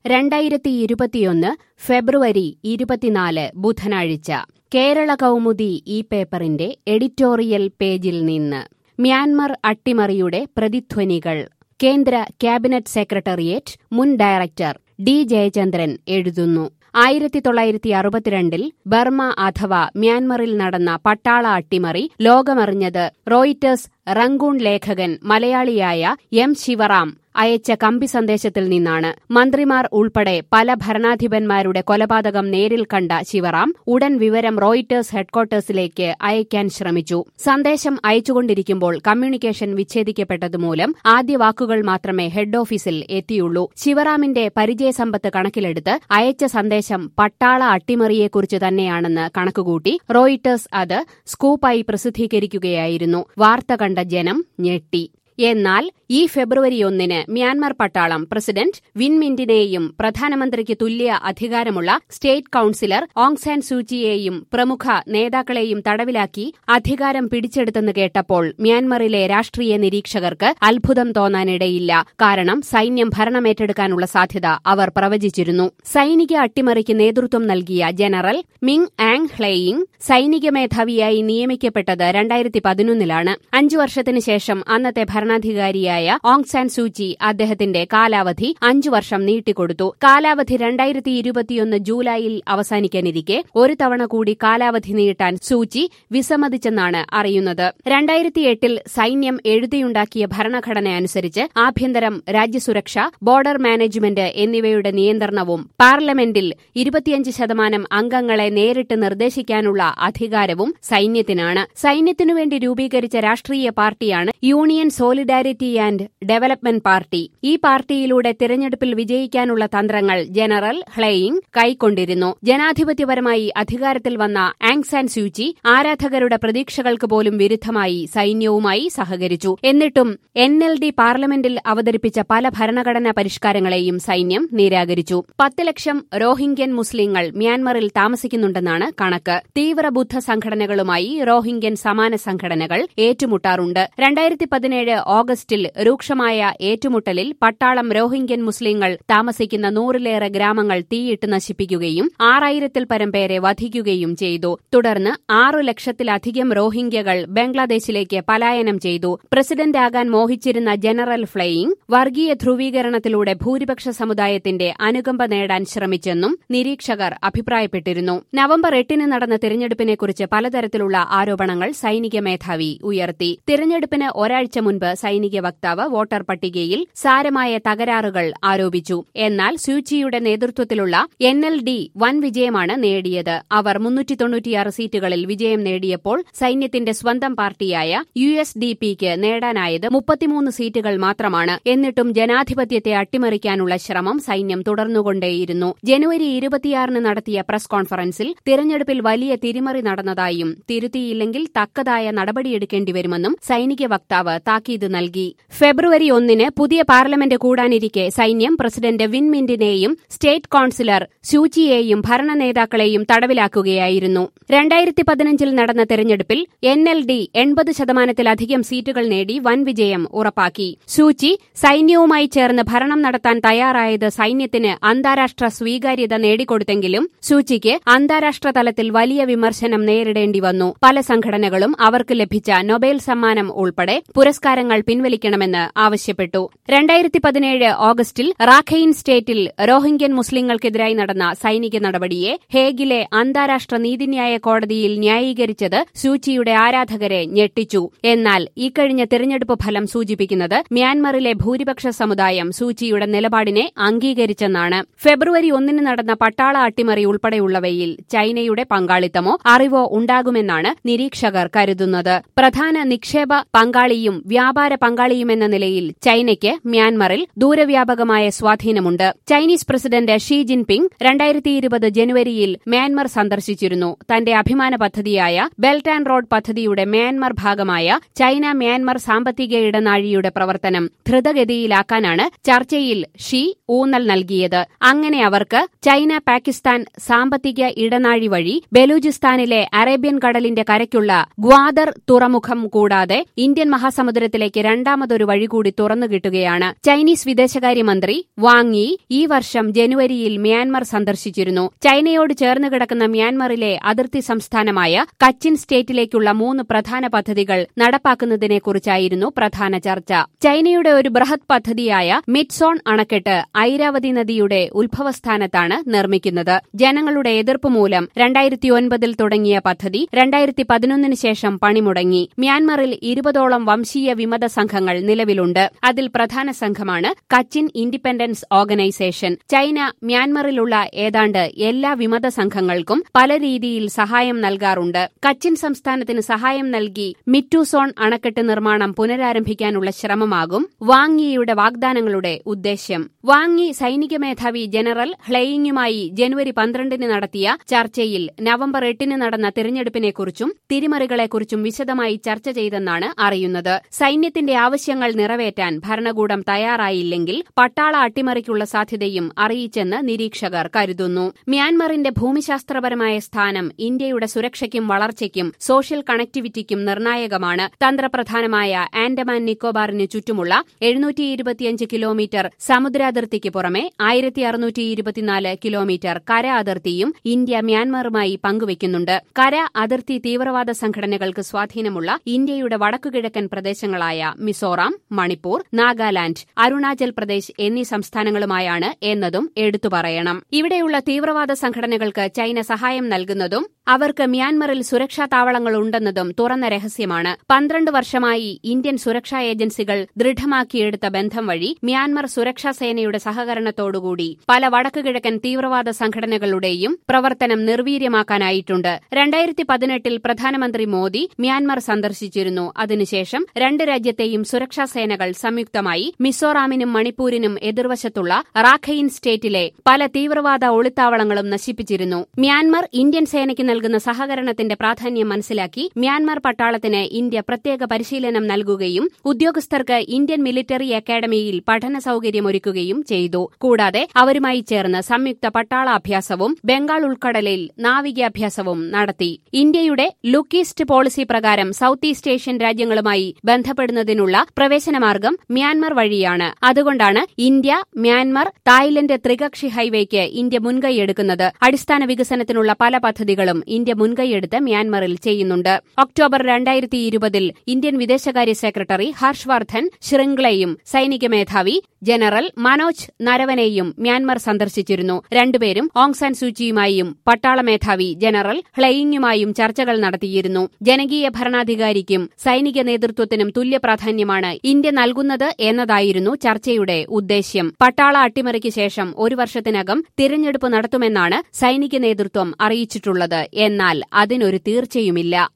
രണ്ടായിരത്തി ഇരുപത്തിയൊന്ന് ഫെബ്രുവരി ഇരുപത്തിനാല് ബുധനാഴ്ച കേരള കൗമുദി ഈ പേപ്പറിന്റെ എഡിറ്റോറിയൽ പേജിൽ നിന്ന് മ്യാൻമർ അട്ടിമറിയുടെ പ്രതിധ്വനികൾ കേന്ദ്ര ക്യാബിനറ്റ് സെക്രട്ടേറിയറ്റ് മുൻ ഡയറക്ടർ ഡി ജയചന്ദ്രൻ എഴുതുന്നു ആയിരത്തി തൊള്ളായിരത്തി അറുപത്തിരണ്ടിൽ ബർമ അഥവാ മ്യാൻമറിൽ നടന്ന പട്ടാള അട്ടിമറി ലോകമറിഞ്ഞത് റോയിറ്റേഴ്സ് റങ്കൂൺ ലേഖകൻ മലയാളിയായ എം ശിവറാം അയച്ച കമ്പി സന്ദേശത്തിൽ നിന്നാണ് മന്ത്രിമാർ ഉൾപ്പെടെ പല ഭരണാധിപന്മാരുടെ കൊലപാതകം നേരിൽ കണ്ട ശിവറാം ഉടൻ വിവരം റോയിറ്റേഴ്സ് ഹെഡ്ക്വാർട്ടേഴ്സിലേക്ക് അയക്കാൻ ശ്രമിച്ചു സന്ദേശം അയച്ചുകൊണ്ടിരിക്കുമ്പോൾ കമ്മ്യൂണിക്കേഷൻ വിച്ഛേദിക്കപ്പെട്ടതുമൂലം ആദ്യ വാക്കുകൾ മാത്രമേ ഹെഡ് ഓഫീസിൽ എത്തിയുള്ളൂ ശിവറാമിന്റെ പരിചയസമ്പത്ത് കണക്കിലെടുത്ത് അയച്ച സന്ദേശം പട്ടാള അട്ടിമറിയെക്കുറിച്ച് തന്നെയാണെന്ന് കണക്കുകൂട്ടി റോയിറ്റേഴ്സ് അത് സ്കൂപ്പായി പ്രസിദ്ധീകരിക്കുകയായിരുന്നു വാർത്ത കണ്ട ജനം ഞെട്ടി എന്നാൽ ഈ ഫെബ്രുവരി ഒന്നിന് മ്യാൻമർ പട്ടാളം പ്രസിഡന്റ് വിൻമിന്റിനെയും പ്രധാനമന്ത്രിക്ക് തുല്യ അധികാരമുള്ള സ്റ്റേറ്റ് കൌൺസിലർ ഓങ് സാൻ സൂചിയെയും പ്രമുഖ നേതാക്കളെയും തടവിലാക്കി അധികാരം പിടിച്ചെടുത്തെന്ന് കേട്ടപ്പോൾ മ്യാൻമറിലെ രാഷ്ട്രീയ നിരീക്ഷകർക്ക് അത്ഭുതം തോന്നാനിടയില്ല കാരണം സൈന്യം ഭരണമേറ്റെടുക്കാനുള്ള സാധ്യത അവർ പ്രവചിച്ചിരുന്നു സൈനിക അട്ടിമറിക്ക് നേതൃത്വം നൽകിയ ജനറൽ മിങ് ആങ് ഹ്ലെയിങ് സൈനിക മേധാവിയായി നിയമിക്കപ്പെട്ടത് രണ്ടായിരത്തി പതിനൊന്നിലാണ് അഞ്ചു വർഷത്തിനു ശേഷം അന്നത്തെ ഭരണാധികാരിയായ ഓങ് സാൻ സൂചി അദ്ദേഹത്തിന്റെ കാലാവധി അഞ്ചു വർഷം നീട്ടിക്കൊടുത്തു കാലാവധി രണ്ടായിരത്തി ഇരുപത്തിയൊന്ന് ജൂലൈയിൽ അവസാനിക്കാനിരിക്കെ ഒരു തവണ കൂടി കാലാവധി നീട്ടാൻ സൂചി വിസമ്മതിച്ചെന്നാണ് അറിയുന്നത് രണ്ടായിരത്തി എട്ടിൽ സൈന്യം എഴുതിയുണ്ടാക്കിയ ഭരണഘടന അനുസരിച്ച് ആഭ്യന്തരം രാജ്യസുരക്ഷ ബോർഡർ മാനേജ്മെന്റ് എന്നിവയുടെ നിയന്ത്രണവും പാർലമെന്റിൽ ഇരുപത്തിയഞ്ച് ശതമാനം അംഗങ്ങളെ നേരിട്ട് നിർദ്ദേശിക്കാനുള്ള അധികാരവും സൈന്യത്തിനാണ് സൈന്യത്തിനുവേണ്ടി രൂപീകരിച്ച രാഷ്ട്രീയ പാർട്ടിയാണ് Union Solidarity and Development Party ഈ പാർട്ടിയിലൂടെ തിരഞ്ഞെടുപ്പിൽ വിജയിക്കാനുള്ള തന്ത്രങ്ങൾ ജനറൽ ഹ്ലെയിങ് കൈക്കൊണ്ടിരുന്നു ജനാധിപത്യപരമായി അധികാരത്തിൽ വന്ന ആങ് സാൻ സൂചി ആരാധകരുടെ പ്രതീക്ഷകൾക്ക് പോലും വിരുദ്ധമായി സൈന്യവുമായി സഹകരിച്ചു എന്നിട്ടും എൻ എൽ ഡി പാർലമെന്റിൽ അവതരിപ്പിച്ച പല ഭരണഘടനാ പരിഷ്കാരങ്ങളെയും സൈന്യം നിരാകരിച്ചു പത്ത് ലക്ഷം റോഹിംഗ്യൻ മുസ്ലിങ്ങൾ മ്യാൻമറിൽ താമസിക്കുന്നുണ്ടെന്നാണ് കണക്ക് തീവ്ര ബുദ്ധ സംഘടനകളുമായി റോഹിംഗ്യൻ സമാന സംഘടനകൾ ഏറ്റുമുട്ടാറുണ്ട് രണ്ടായിരത്തി പതിനേഴ് ഓഗസ്റ്റിൽ രൂക്ഷമായ ഏറ്റുമുട്ടലിൽ പട്ടാളം റോഹിംഗ്യൻ മുസ്ലിങ്ങൾ താമസിക്കുന്ന നൂറിലേറെ ഗ്രാമങ്ങൾ തീയിട്ട് നശിപ്പിക്കുകയും ആറായിരത്തിൽ പരം പേരെ വധിക്കുകയും ചെയ്തു തുടർന്ന് ആറു ലക്ഷത്തിലധികം റോഹിംഗ്യകൾ ബംഗ്ലാദേശിലേക്ക് പലായനം ചെയ്തു പ്രസിഡന്റാകാൻ മോഹിച്ചിരുന്ന ജനറൽ ഫ്ലെയിങ് വർഗീയ ധ്രുവീകരണത്തിലൂടെ ഭൂരിപക്ഷ സമുദായത്തിന്റെ അനുകമ്പ നേടാൻ ശ്രമിച്ചെന്നും നിരീക്ഷകർ അഭിപ്രായപ്പെട്ടിരുന്നു നവംബർ എട്ടിന് നടന്ന തിരഞ്ഞെടുപ്പിനെക്കുറിച്ച് പലതരത്തിലുള്ള ആരോപണങ്ങൾ സൈനിക മേധാവി ഉയർത്തി തിരഞ്ഞെടുപ്പിന് ഒരാഴ്ച മുൻപ് സൈനിക വക്താവ് വോട്ടർ പട്ടികയിൽ സാരമായ തകരാറുകൾ ആരോപിച്ചു എന്നാൽ സൂചിയുടെ നേതൃത്വത്തിലുള്ള എൻ എൽ ഡി വൻ വിജയമാണ് നേടിയത് അവർ മുന്നൂറ്റി തൊണ്ണൂറ്റിയാറ് സീറ്റുകളിൽ വിജയം നേടിയപ്പോൾ സൈന്യത്തിന്റെ സ്വന്തം പാർട്ടിയായ യു എസ് ഡി പിക്ക് നേടാനായത് മുപ്പത്തിമൂന്ന് സീറ്റുകൾ മാത്രമാണ് എന്നിട്ടും ജനാധിപത്യത്തെ അട്ടിമറിക്കാനുള്ള ശ്രമം സൈന്യം തുടർന്നുകൊണ്ടേയിരുന്നു ജനുവരി ഇരുപത്തിയാറിന് നടത്തിയ പ്രസ് കോൺഫറൻസിൽ തിരഞ്ഞെടുപ്പിൽ വലിയ തിരിമറി നടന്നതായും തിരുത്തിയില്ലെങ്കിൽ തക്കതായ നടപടിയെടുക്കേണ്ടിവരുമെന്നും സൈനിക വക്താവ് താക്കീത് നൽകി ഫെബ്രുവരി ഒന്നിന് പുതിയ പാർലമെന്റ് കൂടാനിരിക്കെ സൈന്യം പ്രസിഡന്റ് വിൻമിന്റിനെയും സ്റ്റേറ്റ് കൌൺസിലർ സൂചിയെയും ഭരണ നേതാക്കളെയും തടവിലാക്കുകയായിരുന്നു രണ്ടായിരത്തി പതിനഞ്ചിൽ നടന്ന തെരഞ്ഞെടുപ്പിൽ എൻ എൽ ഡി എൺപത് ശതമാനത്തിലധികം സീറ്റുകൾ നേടി വൻ വിജയം ഉറപ്പാക്കി സൂചി സൈന്യവുമായി ചേർന്ന് ഭരണം നടത്താൻ തയ്യാറായത് സൈന്യത്തിന് അന്താരാഷ്ട്ര സ്വീകാര്യത നേടിക്കൊടുത്തെങ്കിലും സൂചിക്ക് അന്താരാഷ്ട്ര തലത്തിൽ വലിയ വിമർശനം നേരിടേണ്ടി വന്നു പല സംഘടനകളും അവർക്ക് ലഭിച്ച നൊബേൽ സമ്മാനം ഉൾപ്പെടെ പുരസ്കാരങ്ങൾ പിൻവലിക്കണമെന്ന് ആവശ്യപ്പെട്ടു രണ്ടായിരത്തി പതിനേഴ് ഓഗസ്റ്റിൽ റാഖൈൻ സ്റ്റേറ്റിൽ റോഹിംഗ്യൻ മുസ്ലിങ്ങൾക്കെതിരായി നടന്ന സൈനിക നടപടിയെ ഹേഗിലെ അന്താരാഷ്ട്ര നീതിന്യായ കോടതിയിൽ ന്യായീകരിച്ചത് സൂചിയുടെ ആരാധകരെ ഞെട്ടിച്ചു എന്നാൽ ഇക്കഴിഞ്ഞ തിരഞ്ഞെടുപ്പ് ഫലം സൂചിപ്പിക്കുന്നത് മ്യാൻമറിലെ ഭൂരിപക്ഷ സമുദായം സൂചിയുടെ നിലപാടിനെ അംഗീകരിച്ചെന്നാണ് ഫെബ്രുവരി ഒന്നിന് നടന്ന പട്ടാള അട്ടിമറി ഉൾപ്പെടെയുള്ളവയിൽ ചൈനയുടെ പങ്കാളിത്തമോ അറിവോ ഉണ്ടാകുമെന്നാണ് നിരീക്ഷകർ കരുതുന്നത് പ്രധാന നിക്ഷേപ പങ്കാളിയും വ്യാപാര പങ്കാളിയുമെന്ന നിലയിൽ ചൈനയ്ക്ക് മ്യാൻമറിൽ ദൂരവ്യാപകമായ സ്വാധീനമുണ്ട് ചൈനീസ് പ്രസിഡന്റ് ഷീ ജിൻപിങ് രണ്ടായിരത്തി ഇരുപത് ജനുവരിയിൽ മ്യാൻമർ സന്ദർശിച്ചിരുന്നു തന്റെ അഭിമാന പദ്ധതിയായ ബെൽറ്റ് ആൻഡ് റോഡ് പദ്ധതിയുടെ മ്യാൻമർ ഭാഗമായ ചൈന മ്യാൻമർ സാമ്പത്തിക ഇടനാഴിയുടെ പ്രവർത്തനം ധൃതഗതിയിലാക്കാനാണ് ചർച്ചയിൽ ഷീ ഊന്നൽ നൽകിയത് അങ്ങനെ അവർക്ക് ചൈന പാകിസ്ഥാൻ സാമ്പത്തിക ഇടനാഴി വഴി ബലൂചിസ്ഥാനിലെ അറേബ്യൻ കടലിന്റെ കരയ്ക്കുള്ള ഗ്വാദർ തുറമുഖം കൂടാതെ ഇന്ത്യൻ മഹാസമുദ്രത്തിലെ ചർച്ചയ്ക്ക് രണ്ടാമതൊരു വഴി കൂടി തുറന്നു കിട്ടുകയാണ് ചൈനീസ് വിദേശകാര്യമന്ത്രി വാങ് യി ഈ വർഷം ജനുവരിയിൽ മ്യാൻമർ സന്ദർശിച്ചിരുന്നു ചൈനയോട് ചേർന്ന് കിടക്കുന്ന മ്യാൻമറിലെ അതിർത്തി സംസ്ഥാനമായ കച്ചിൻ സ്റ്റേറ്റിലേക്കുള്ള മൂന്ന് പ്രധാന പദ്ധതികൾ നടപ്പാക്കുന്നതിനെക്കുറിച്ചായിരുന്നു പ്രധാന ചർച്ച ചൈനയുടെ ഒരു ബൃഹത് പദ്ധതിയായ മിഡ്സോൺ അണക്കെട്ട് ഐരാവതി നദിയുടെ ഉത്ഭവസ്ഥാനത്താണ് നിർമ്മിക്കുന്നത് ജനങ്ങളുടെ എതിർപ്പ് മൂലം രണ്ടായിരത്തി ഒൻപതിൽ തുടങ്ങിയ പദ്ധതി രണ്ടായിരത്തി പതിനൊന്നിന് ശേഷം പണിമുടങ്ങി മ്യാൻമറിൽ ഇരുപതോളം വംശീയ വിമത സംഘങ്ങൾ നിലവിലുണ്ട് അതിൽ പ്രധാന സംഘമാണ് കച്ചിൻ ഇൻഡിപെൻഡൻസ് ഓർഗനൈസേഷൻ ചൈന മ്യാൻമറിലുള്ള ഏതാണ്ട് എല്ലാ വിമത സംഘങ്ങൾക്കും പല രീതിയിൽ സഹായം നൽകാറുണ്ട് കച്ചിൻ സംസ്ഥാനത്തിന് സഹായം നൽകി മിറ്റുസോൺ അണക്കെട്ട് നിർമ്മാണം പുനരാരംഭിക്കാനുള്ള ശ്രമമാകും വാങ്ങിയുടെ വാഗ്ദാനങ്ങളുടെ ഉദ്ദേശ്യം വാങ്ങി സൈനിക മേധാവി ജനറൽ ഹ്ലെയിങ്ങുമായി ജനുവരി പന്ത്രണ്ടിന് നടത്തിയ ചർച്ചയിൽ നവംബർ എട്ടിന് നടന്ന തിരഞ്ഞെടുപ്പിനെക്കുറിച്ചും തിരിമറികളെക്കുറിച്ചും വിശദമായി ചർച്ച ചെയ്തെന്നാണ് അറിയുന്നത് സൈന്യത്തിന്റെ ആവശ്യങ്ങൾ നിറവേറ്റാൻ ഭരണകൂടം തയ്യാറായില്ലെങ്കിൽ പട്ടാള അട്ടിമറിക്കുള്ള സാധ്യതയും അറിയിച്ചെന്ന് നിരീക്ഷകർ കരുതുന്നു മ്യാൻമറിന്റെ ഭൂമിശാസ്ത്രപരമായ സ്ഥാനം ഇന്ത്യയുടെ സുരക്ഷയ്ക്കും വളർച്ചയ്ക്കും സോഷ്യൽ കണക്ടിവിറ്റിക്കും നിർണായകമാണ് തന്ത്രപ്രധാനമായ ആൻഡമാൻ നിക്കോബാറിന് ചുറ്റുമുള്ള എഴുന്നൂറ്റി ഇരുപത്തിയഞ്ച് കിലോമീറ്റർ സമുദ്രാതിർത്തിക്ക് പുറമെ ആയിരത്തി അറുന്നൂറ്റി ഇരുപത്തിനാല് കിലോമീറ്റർ കര അതിർത്തിയും ഇന്ത്യ മ്യാൻമറുമായി പങ്കുവയ്ക്കുന്നുണ്ട് കര അതിർത്തി തീവ്രവാദ സംഘടനകൾക്ക് സ്വാധീനമുള്ള ഇന്ത്യയുടെ വടക്കുകിഴക്കൻ പ്രദേശങ്ങളായ മിസോറാം മണിപ്പൂർ നാഗാലാന്റ് അരുണാചൽ പ്രദേശ് എന്നീ സംസ്ഥാനങ്ങളുമായാണ് എന്നതും എടുത്തു പറയണം ഇവിടെയുള്ള തീവ്രവാദ സംഘടനകൾക്ക് ചൈന സഹായം നൽകുന്നതും അവർക്ക് മ്യാൻമറിൽ സുരക്ഷാ താവളങ്ങൾ ഉണ്ടെന്നതും തുറന്ന രഹസ്യമാണ് പന്ത്രണ്ട് വർഷമായി ഇന്ത്യൻ സുരക്ഷാ ഏജൻസികൾ ദൃഢമാക്കിയെടുത്ത ബന്ധം വഴി മ്യാൻമർ സുരക്ഷാ സേനയുടെ സഹകരണത്തോടുകൂടി പല വടക്കുകിഴക്കൻ തീവ്രവാദ സംഘടനകളുടെയും പ്രവർത്തനം നിർവീര്യമാക്കാനായിട്ടുണ്ട് രണ്ടായിരത്തി പതിനെട്ടിൽ പ്രധാനമന്ത്രി മോദി മ്യാൻമർ സന്ദർശിച്ചിരുന്നു അതിനുശേഷം രണ്ട് രാജ്യത്തെയും സുരക്ഷാ സേനകൾ സംയുക്തമായി മിസോറാമിനും മണിപ്പൂരിനും എതിർവശത്തുള്ള റാഖൈൻ സ്റ്റേറ്റിലെ പല തീവ്രവാദ ഒളിത്താവളങ്ങളും നശിപ്പിച്ചിരുന്നു മ്യാൻമർ ഇന്ത്യൻ സേനയ്ക്ക് നൽകുന്ന സഹകരണത്തിന്റെ പ്രാധാന്യം മനസ്സിലാക്കി മ്യാൻമർ പട്ടാളത്തിന് ഇന്ത്യ പ്രത്യേക പരിശീലനം നൽകുകയും ഉദ്യോഗസ്ഥർക്ക് ഇന്ത്യൻ മിലിറ്ററി അക്കാദമിയിൽ പഠന സൌകര്യമൊരുക്കുകയും ചെയ്തു കൂടാതെ അവരുമായി ചേർന്ന് സംയുക്ത പട്ടാള അഭ്യാസവും ബംഗാൾ ഉൾക്കടലിൽ നാവികാഭ്യാസവും നടത്തി ഇന്ത്യയുടെ ലുക്ക് ഈസ്റ്റ് പോളിസി പ്രകാരം സൌത്ത് ഈസ്റ്റ് ഏഷ്യൻ രാജ്യങ്ങളുമായി ബന്ധപ്പെടുന്നതിനുള്ള പ്രവേശനമാർഗം മ്യാൻമർ വഴിയാണ് അതുകൊണ്ടാണ് ഇന്ത്യ മ്യാൻമർ തായ്ലൻഡ് ത്രികക്ഷി ഹൈവേക്ക് ഇന്ത്യ മുൻകൈയെടുക്കുന്നത് അടിസ്ഥാന വികസനത്തിനുള്ള പല പദ്ധതികളും ഇന്ത്യ മുൻകൈയെടുത്ത് മ്യാൻമറിൽ ചെയ്യുന്നുണ്ട് ഒക്ടോബർ രണ്ടായിരത്തി ഇരുപതിൽ ഇന്ത്യൻ വിദേശകാര്യ സെക്രട്ടറി ഹർഷ് വർദ്ധൻ ശൃംഗ്ലയും സൈനിക മേധാവി ജനറൽ മനോജ് നരവനെയും മ്യാൻമർ സന്ദർശിച്ചിരുന്നു രണ്ടുപേരും ഓങ് സാൻ സൂചിയുമായും പട്ടാള മേധാവി ജനറൽ ഹ്ലെയിങ്ങുമായും ചർച്ചകൾ നടത്തിയിരുന്നു ജനകീയ ഭരണാധികാരിക്കും സൈനിക നേതൃത്വത്തിനും തുല്യ പ്രാധാന്യമാണ് ഇന്ത്യ നൽകുന്നത് എന്നതായിരുന്നു ചർച്ചയുടെ ഉദ്ദേശ്യം പട്ടാള അട്ടിമറിക്ക് ശേഷം ഒരു വർഷത്തിനകം തിരഞ്ഞെടുപ്പ് നടത്തുമെന്നാണ് സൈനിക നേതൃത്വം അറിയിച്ചിട്ടുള്ളത് എന്നാൽ അതിനൊരു തീർച്ചയുമില്ല